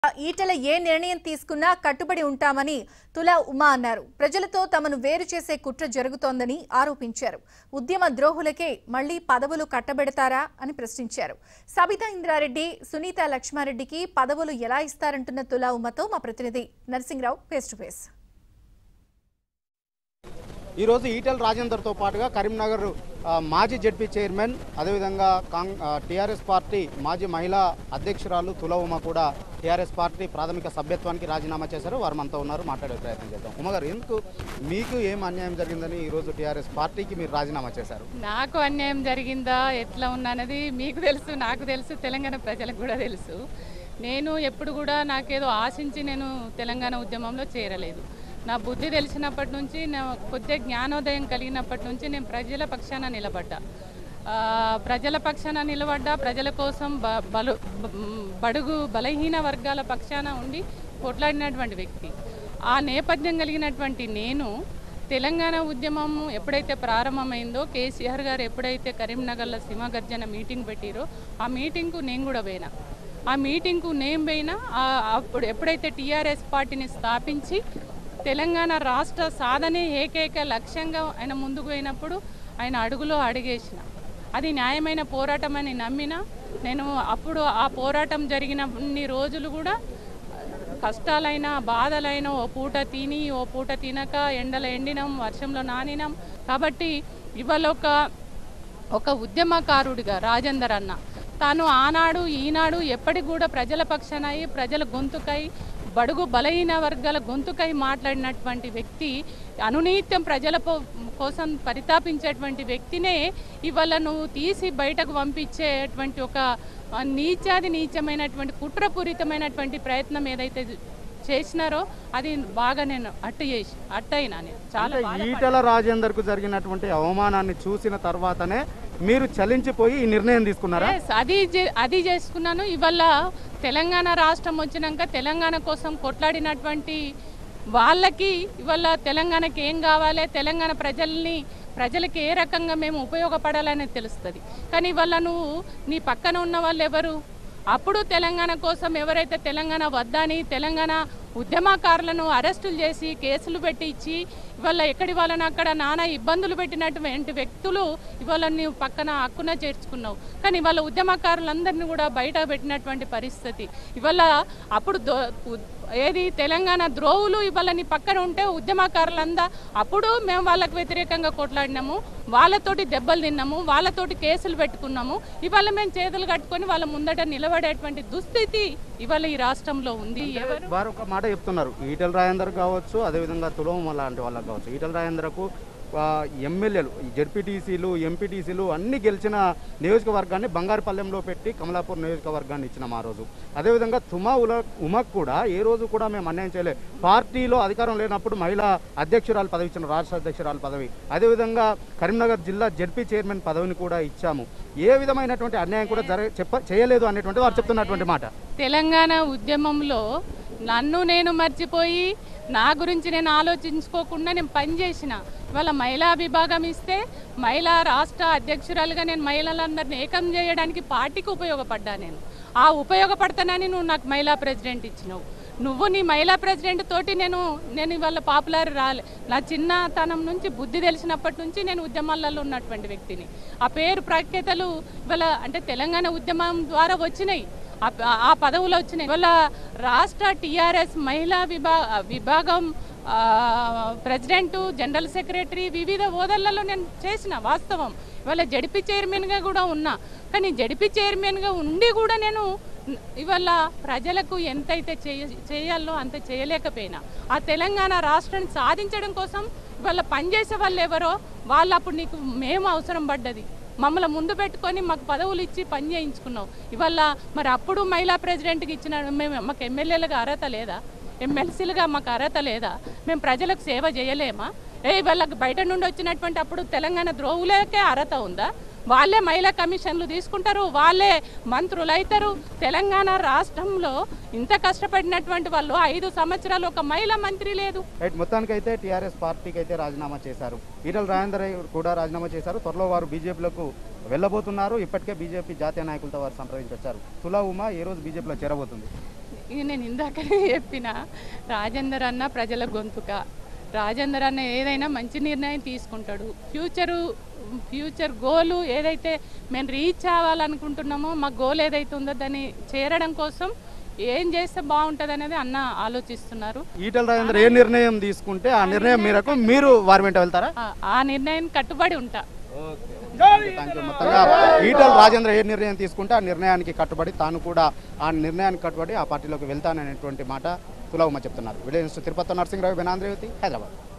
ఈటెల ఏ నిర్ణయం తీసుకున్నా కట్టుబడి ఉంటామని తులా ఉమా అన్నారు ప్రజలతో తమను వేరు చేసే కుట్ర జరుగుతోందని ఆరోపించారు ఉద్యమ ద్రోహులకే మళ్లీ పదవులు కట్టబెడతారా అని ప్రశ్నించారు సబితా ఇంద్రారెడ్డి సునీత లక్ష్మారెడ్డికి పదవులు ఎలా ఇస్తారంటున్న తులా ఉమతో మా ప్రతినిధి నరసింహరావు ఫేస్ టు ఫేస్ ఈరోజు ఈటెల రాజేందర్తో పాటుగా కరీంనగర్ ఆ, మాజీ జడ్పీ చైర్మన్ అదేవిధంగా కాంగ్ టీఆర్ఎస్ పార్టీ మాజీ మహిళా అధ్యక్షురాలు తుల ఉమ కూడా టీఆర్ఎస్ పార్టీ ప్రాథమిక సభ్యత్వానికి రాజీనామా చేశారు వారు మనతో ఉన్నారు మాట్లాడే ప్రయత్నం చేద్దాం ఉమ గారు ఎందుకు మీకు ఏం అన్యాయం జరిగిందని ఈరోజు టీఆర్ఎస్ పార్టీకి మీరు రాజీనామా చేశారు నాకు అన్యాయం జరిగిందా ఎట్లా ఉన్నది మీకు తెలుసు నాకు తెలుసు తెలంగాణ ప్రజలకు కూడా తెలుసు నేను ఎప్పుడు కూడా నాకేదో ఆశించి నేను తెలంగాణ ఉద్యమంలో చేరలేదు నా బుద్ధి తెలిసినప్పటి నుంచి నా కొద్దిగా జ్ఞానోదయం కలిగినప్పటి నుంచి నేను ప్రజల పక్షాన నిలబడ్డా ఆ, ప్రజల పక్షాన నిలబడ్డా ప్రజల కోసం బ బలు బ- బడుగు బలహీన వర్గాల పక్షాన ఉండి కొట్లాడినటువంటి వ్యక్తి ఆ నేపథ్యం కలిగినటువంటి నేను తెలంగాణ ఉద్యమం ఎప్పుడైతే ప్రారంభమైందో కేసీఆర్ గారు ఎప్పుడైతే కరీంనగర్లో సింహగర్జన మీటింగ్ పెట్టిరో ఆ మీటింగ్కు నేను కూడా పోయినా ఆ మీటింగ్కు నేను పోయినా ఆ- అప్పుడు ఎప్పుడైతే టీఆర్ఎస్ పార్టీని స్థాపించి తెలంగాణ రాష్ట్ర సాధనే ఏకైక లక్ష్యంగా ఆయన ముందుకు పోయినప్పుడు ఆయన అడుగులో అడిగేసిన అది న్యాయమైన పోరాటం అని నమ్మిన నేను అప్పుడు ఆ పోరాటం జరిగిన అన్ని రోజులు కూడా కష్టాలైన బాధలైన ఓ పూట తిని ఓ పూట తినక ఎండలో ఎండినాం వర్షంలో నానినాం కాబట్టి ఇవాళ ఒక ఒక ఉద్యమకారుడిగా రాజేందర్ అన్న తాను ఆనాడు ఈనాడు ఎప్పటికి కూడా ప్రజల పక్షానై ప్రజల గొంతుకై బడుగు బలహీన వర్గాల గొంతుకై మాట్లాడినటువంటి వ్యక్తి అనునిత్యం ప్రజల పో- కోసం పరితాపించేటువంటి వ్యక్తినే ఇవాళ నువ్వు తీసి బయటకు పంపించేటువంటి ఒక ఆ, నీచాది నీచమైనటువంటి కుట్రపూరితమైనటువంటి ప్రయత్నం ఏదైతే చేసినారో అది బాగా నేను అట్టు చేసి అట్టయినా నేను చాలా అంటే బాధపడ్డా. ఈటెల రాజేందర్కు జరిగినటువంటి అవమానాన్ని చూసిన తర్వాతనే మీరు చలించిపోయి ఈ నిర్ణయం తీసుకున్నారా Yes, అది చే- అది చేసుకున్నాను ఇవాళ తెలంగాణ రాష్ట్రం వచ్చినాక తెలంగాణ కోసం కొట్లాడినటువంటి వాళ్ళకి ఇవాళ తెలంగాణకి ఏం కావాలి తెలంగాణ ప్రజల్ని ప్రజలకి ఏ రకంగా మేము ఉపయోగపడాలనేది తెలుస్తుంది కానీ ఇవాళ నువ్వు నీ పక్కన ఉన్న వాళ్ళు ఎవరు అప్పుడు తెలంగాణ కోసం ఎవరైతే తెలంగాణ వద్దని తెలంగాణ ఉద్యమకారులను అరెస్టులు చేసి కేసులు పెట్టి ఇచ్చి ఇవాళ ఎక్కడి వాళ్ళని అక్కడ నానా ఇబ్బందులు పెట్టినటువంటి వ్యక్తులు ఇవాళ నీవు పక్కన హక్కున చేర్చుకున్నావు కానీ ఇవాళ ఉద్యమకారులందరినీ కూడా బయట పెట్టినటువంటి పరిస్థితి ఇవాళ అప్పుడు దో- ఉ- ఏది తెలంగాణ ద్రోవులు ఇవాళ నీ పక్కన ఉంటే ఉద్యమకారులందా అప్పుడు మేము వాళ్ళకి వ్యతిరేకంగా కొట్లాడినాము వాళ్ళతోటి దెబ్బలు తిన్నాము వాళ్ళతోటి కేసులు పెట్టుకున్నాము ఇవాళ మేము చేతులు కట్టుకొని వాళ్ళ ముందట నిలబడేటువంటి దుస్థితి ఇవాళ ఈ రాష్ట్రంలో ఉంది ఎవరు వారు ఒక మాట చెప్తున్నారు ఈటెల రాజేందర్ కావచ్చు అదేవిధంగా తులమ లాంటి వాళ్ళకి కావచ్చు ఈటెల రాజేందర్కు ఆ, ఎమ్మెల్యేలు ఈ జెడ్పీటీసీలు ఎంపీటీసీలు అన్ని గెలిచిన నియోజకవర్గాన్ని బంగారుపల్లెంలో పెట్టి కమలాపూర్ నియోజకవర్గాన్ని ఇచ్చినాం ఆ రోజు అదేవిధంగా తుమా ఉల ఉమకు కూడా ఏ రోజు కూడా మేము అన్యాయం చేయలేదు పార్టీలో అధికారం లేనప్పుడు మహిళా అధ్యక్షురాలు పదవి ఇచ్చిన రాష్ట్ర అధ్యక్షురాలు పదవి అదేవిధంగా కరీంనగర్ జిల్లా జెడ్పీ చైర్మన్ పదవిని కూడా ఇచ్చాము ఏ విధమైనటువంటి అన్యాయం కూడా జరగ చెప్ప చేయలేదు అనేటువంటి వారు చెప్తున్నటువంటి మాట తెలంగాణ ఉద్యమంలో నన్ను నేను మర్చిపోయి నా గురించి నేను ఆలోచించుకోకుండా నేను పనిచేసిన ఇవాళ మహిళా విభాగం ఇస్తే మహిళా రాష్ట్ర అధ్యక్షురాలుగా నేను మహిళలందరినీ ఏకం చేయడానికి పార్టీకి ఉపయోగపడ్డా నేను ఆ ఉపయోగపడతానని నువ్వు నాకు మహిళా ప్రెసిడెంట్ ఇచ్చినావు నువ్వు నీ మహిళా ప్రెసిడెంట్ తోటి నేను నేను ఇవాళ పాపులర్ రాలే నా చిన్నతనం నుంచి బుద్ధి తెలిసినప్పటి నుంచి నేను ఉద్యమాలలో ఉన్నటువంటి వ్యక్తిని ఆ పేరు ప్రఖ్యాతలు ఇవాళ అంటే తెలంగాణ ఉద్యమం ద్వారా వచ్చినాయి ఆ- ఆ పదవులు వచ్చినాయి ఇవాళ రాష్ట్ర టీఆర్ఎస్ మహిళా విభా విభాగం ఆ, ప్రెసిడెంట్ జనరల్ సెక్రటరీ వివిధ హోదాలలో నేను చేసిన వాస్తవం ఇవాళ జడిపి చైర్మన్గా కూడా ఉన్నా కానీ జడిపి చైర్మన్గా ఉండి కూడా నేను ఇవాళ ప్రజలకు ఎంతైతే చేయ చేయాలో అంత చేయలేకపోయినా ఆ తెలంగాణ రాష్ట్రాన్ని సాధించడం కోసం ఇవాళ పనిచేసే వాళ్ళు ఎవరో వాళ్ళు అప్పుడు నీకు మేము అవసరం పడ్డది మమ్మల్ని ముందు పెట్టుకొని మాకు పదవులు ఇచ్చి పని చేయించుకున్నావు ఇవాళ మరి అప్పుడు మహిళా ప్రెసిడెంట్కి ఇచ్చిన మేము మాకు ఎమ్మెల్యేలుగా అర్హత లేదా ఎమ్మెల్సీలుగా మాకు అర్హత లేదా మేము ప్రజలకు సేవ చేయలేమా ఏ వాళ్ళకి బయట నుండి వచ్చినటువంటి అప్పుడు తెలంగాణ ద్రోవులకే అర్హత ఉందా వాళ్ళే మహిళా కమిషన్లు తీసుకుంటారు వాళ్ళే మంత్రులు అవుతారు తెలంగాణ రాష్ట్రంలో ఇంత కష్టపడినటువంటి వాళ్ళు ఐదు సంవత్సరాలు ఒక మహిళా మంత్రి లేదు రైట్ మొత్తానికైతే టీఆర్ఎస్ పార్టీకి అయితే రాజీనామా చేశారు ఈటల రాజేందర్ కూడా రాజీనామా చేశారు త్వరలో వారు బీజేపీలకు వెళ్ళబోతున్నారు ఇప్పటికే బీజేపీ జాతీయ నాయకులతో వారు సంప్రదించి వచ్చారు తులా ఉమా ఏ రోజు బీజేపీలో చేరబోతుంది ఇది నేను ఇందాకనే చెప్పిన రాజేందర్ అన్న ప్రజల గొంతుక రాజేందర్ అన్న ఏదైనా మంచి నిర్ణయం తీసుకుంటాడు ఫ్యూచరు ఫ్యూచర్ గోలు ఏదైతే మేము రీచ్ అవ్వాలనుకుంటున్నామో మా గోల్ ఏదైతే ఉందో దాన్ని చేరడం కోసం ఏం చేస్తే బాగుంటుంది అనేది అన్న ఆలోచిస్తున్నారు ఈటల రాజేందర్ ఏ నిర్ణయం తీసుకుంటే ఆ నిర్ణయం మేరకు మీరు వారి వెంట వెళ్తారా ఆ- ఆ నిర్ణయం కట్టుబడి ఉంటా థ్యాంక్ యూ మొత్తంగా ఈటల రాజేంద్ర ఏ నిర్ణయం తీసుకుంటే ఆ నిర్ణయానికి కట్టుబడి తాను కూడా ఆ నిర్ణయానికి కట్టుబడి ఆ పార్టీలోకి వెళ్తాననేటువంటి మాట తులవమ్మ చెప్తున్నారు విజయ తిరుపతి నరసింహరావు బెనాంద్రేవతి హైదరాబాద్